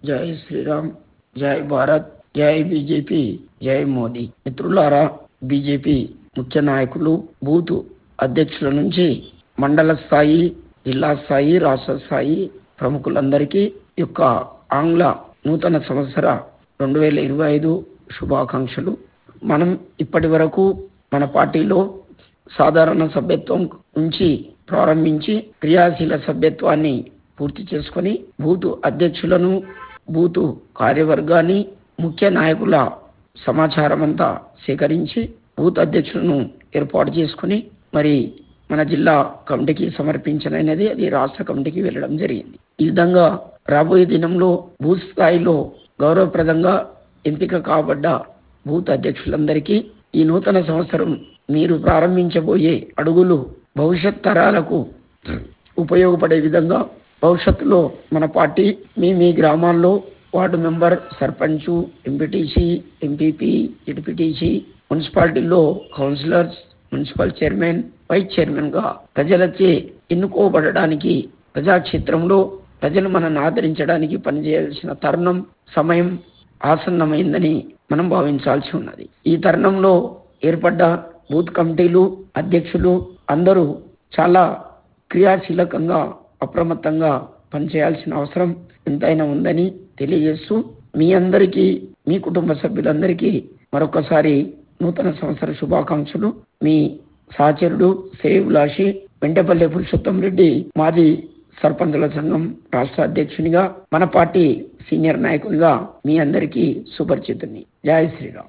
జై శ్రీరామ్ జై భారత్ జై బీజేపీ జై మోదీ మిత్రులారా బీజేపీ ముఖ్య నాయకులు బూత్ అధ్యక్షుల నుంచి మండల స్థాయి జిల్లా స్థాయి రాష్ట్ర స్థాయి ప్రముఖులందరికీ యొక్క ఆంగ్ల నూతన సంవత్సర రెండు వేల ఇరవై ఐదు శుభాకాంక్షలు మనం ఇప్పటి వరకు మన పార్టీలో సాధారణ సభ్యత్వం నుంచి ప్రారంభించి క్రియాశీల సభ్యత్వాన్ని పూర్తి చేసుకొని బూతు అధ్యక్షులను బూతు కార్యవర్గాన్ని ముఖ్య నాయకుల సమాచారం అంతా సేకరించి బూత్ అధ్యక్షులను ఏర్పాటు చేసుకుని మరి మన జిల్లా కమిటీకి సమర్పించనైనది అది రాష్ట్ర కమిటీకి వెళ్ళడం జరిగింది ఈ విధంగా రాబోయే దినంలో బూత్ స్థాయిలో గౌరవప్రదంగా ఎంపిక కాబడ్డ బూత్ అధ్యక్షులందరికీ ఈ నూతన సంవత్సరం మీరు ప్రారంభించబోయే అడుగులు భవిష్యత్ తరాలకు ఉపయోగపడే విధంగా భవిష్యత్తులో మన పార్టీ మీ మీ గ్రామాల్లో ward member sarpanch MPTC MPP ZPTC మున్సిపాలిటీలో councillors municipal chairman vice chairman గా ప్రజలచే ఎన్నుకోబడడానికి ప్రజాక్షేత్రంలో ప్రజలు మనల్ని ఆదరించడానికి పనిచేయాల్సిన తరుణం సమయం ఆసన్నమైందని మనం భావించాల్సి ఉన్నది ఈ తరుణంలో ఏర్పడ్డ బూత్ కమిటీలు అధ్యక్షులు అందరూ చాలా క్రియాశీలకంగా అప్రమత్తంగా పనిచేయాల్సిన అవసరం ఎంతైనా ఉందని తెలియజేస్తూ మీ అందరికీ మీ కుటుంబ సభ్యులందరికీ మరొకసారి నూతన సంవత్సర శుభాకాంక్షలు మీ సహచరుడు శ్రేయభిలాషి వెంటపల్లి పురుషోత్తం రెడ్డి మాజీ సర్పంచుల సంఘం రాష్ట్ర అధ్యక్షునిగా మన పార్టీ సీనియర్ నాయకునిగా మీ అందరికీ సుపరిచితుని జై శ్రీరామ్